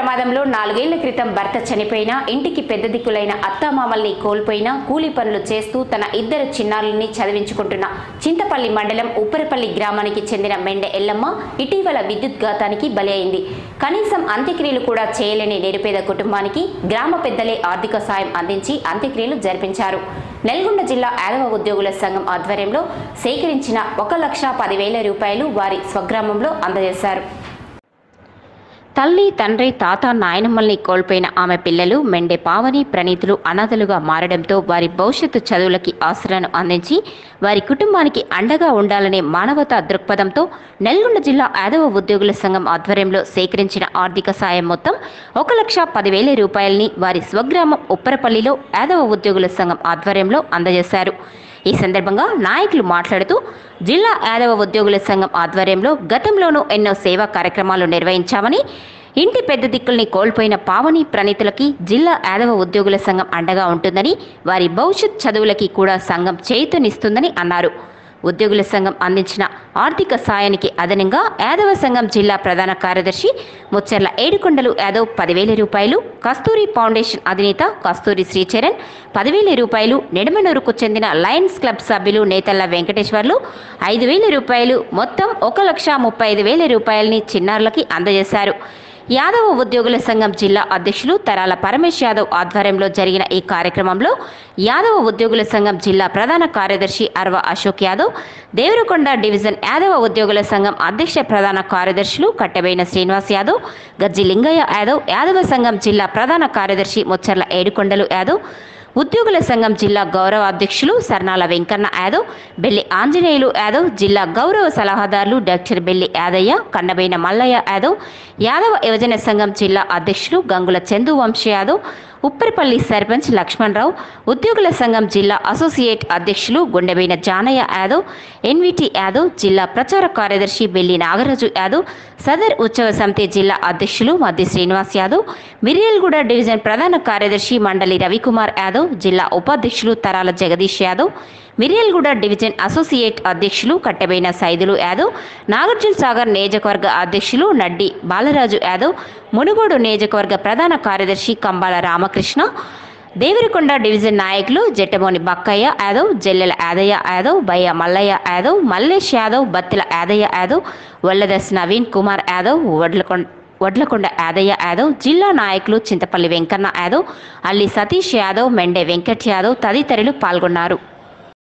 ప్రమాదంలో నాలుగేళ్ల క్రితం భర్త చనిపోయిన ఇంటికి పెద్ద దిక్కులైన అత్తామామల్ని కోల్పోయిన కూలీ పనులు చేస్తూ తన ఇద్దరు చిన్నారుల్ని చదివించుకుంటున్న చింతపల్లి మండలం ఉప్పరపల్లి గ్రామానికి చెందిన మెండె ఎల్లమ్మ ఇటీవల విద్యుత్ ఘాతానికి బలి అయింది కనీసం అంత్యక్రియలు కూడా చేయలేని నిరుపేద కుటుంబానికి గ్రామ పెద్దలే ఆర్థిక సాయం అందించి అంత్యక్రియలు జరిపించారు నల్గొండ జిల్లా యాదవ ఉద్యోగుల సంఘం ఆధ్వర్యంలో సేకరించిన ఒక లక్ష పదివేల రూపాయలు వారి స్వగ్రామంలో అందజేశారు తల్లి తండ్రి తాత నాయనమ్మల్ని కోల్పోయిన ఆమె పిల్లలు మెండే పావని ప్రణీతులు అనాథలుగా మారడంతో వారి భవిష్యత్తు చదువులకి ఆసరాను అందించి వారి కుటుంబానికి అండగా ఉండాలనే మానవతా దృక్పథంతో నల్గొండ జిల్లా యాదవ ఉద్యోగుల సంఘం ఆధ్వర్యంలో సేకరించిన ఆర్థిక సాయం మొత్తం ఒక లక్ష పదివేల రూపాయలని వారి స్వగ్రామం ఉప్పరపల్లిలో యాదవ ఉద్యోగుల సంఘం ఆధ్వర్యంలో అందజేశారు ఈ సందర్భంగా నాయకులు మాట్లాడుతూ జిల్లా యాదవ ఉద్యోగుల సంఘం ఆధ్వర్యంలో గతంలోనూ ఎన్నో సేవా కార్యక్రమాలు నిర్వహించామని ఇంటి పెద్ద దిక్కుల్ని కోల్పోయిన పావని ప్రణీతులకి జిల్లా యాదవ ఉద్యోగుల సంఘం అండగా ఉంటుందని వారి భవిష్యత్ చదువులకి కూడా సంఘం చేయుతనిస్తుందని అన్నారు ఉద్యోగుల సంఘం అందించిన ఆర్థిక సాయానికి అదనంగా యాదవ సంఘం జిల్లా ప్రధాన కార్యదర్శి ముచ్చర్ల ఏడుకొండలు యాదవ్ పదివేల రూపాయలు కస్తూరి ఫౌండేషన్ అధినేత కస్తూరి శ్రీచరణ్ పదివేల రూపాయలు నిడమనూరుకు చెందిన లయన్స్ క్లబ్ సభ్యులు నేతల్ల వెంకటేశ్వర్లు ఐదు వేల రూపాయలు మొత్తం ఒక లక్ష ముప్పై ఐదు వేల రూపాయలని చిన్నారులకి అందజేశారు యాదవ ఉద్యోగుల సంఘం జిల్లా అధ్యక్షులు తరాల పరమేశ్ యాదవ్ ఆధ్వర్యంలో జరిగిన ఈ కార్యక్రమంలో యాదవ ఉద్యోగుల సంఘం జిల్లా ప్రధాన కార్యదర్శి అర్వ అశోక్ యాదవ్ దేవరకొండ డివిజన్ యాదవ ఉద్యోగుల సంఘం అధ్యక్ష ప్రధాన కార్యదర్శులు కట్టెబైన శ్రీనివాస్ యాదవ్ గజ్జి లింగయ్య యాదవ్ యాదవ సంఘం జిల్లా ప్రధాన కార్యదర్శి ముచ్చర్ల ఏడుకొండలు యాదవ్ ఉద్యోగుల సంఘం జిల్లా గౌరవ అధ్యక్షులు సర్నాల వెంకన్న యాదవ్ బెల్లి ఆంజనేయులు యాదవ్ జిల్లా గౌరవ సలహాదారులు డాక్టర్ బెల్లి యాదయ్య కన్నబైన మల్లయ్య యాదవ్ యాదవ యువజన సంఘం జిల్లా అధ్యక్షులు గంగుల చందు వంశీ యాదవ్ ఉప్పరిపల్లి సర్పంచ్ లక్ష్మణరావు ఉద్యోగుల సంఘం జిల్లా అసోసియేట్ అధ్యక్షులు గుండెబైన జానయ్య యాదవ్ ఎన్విటి యాదవ్ జిల్లా ప్రచార కార్యదర్శి బెల్లి నాగరాజు యాదవ్ సదర్ ఉత్సవ సమితి జిల్లా అధ్యక్షులు మద్ది శ్రీనివాస్ యాదవ్ మిర్యాలగూడ డివిజన్ ప్రధాన కార్యదర్శి మండలి రవికుమార్ యాదవ్ జిల్లా ఉపాధ్యక్షులు తరాల జగదీష్ యాదవ్ మిర్యాలగూడ డివిజన్ అసోసియేట్ అధ్యక్షులు కట్టెబైన సైదులు యాదవ్ నాగార్జున సాగర్ నియోజకవర్గ అధ్యక్షులు నడ్డి బాలరాజు యాదవ్ మునుగోడు నియోజకవర్గ ప్రధాన కార్యదర్శి కంబాల రామకృష్ణ దేవరకొండ డివిజన్ నాయకులు జట్టమోని బక్కయ్య యాదవ్ జల్లెల యాదయ్య యాదవ్ బయ్య మల్లయ్య యాదవ్ మల్లేష్ యాదవ్ బత్తిల యాదయ్య యాదవ్ వల్లదస్ నవీన్ కుమార్ యాదవ్ వడ్లకొండ వడ్లకొండ యాదయ్య యాదవ్ జిల్లా నాయకులు చింతపల్లి వెంకన్న యాదవ్ అల్లి సతీష్ యాదవ్ మెండే వెంకట్ యాదవ్ తదితరులు పాల్గొన్నారు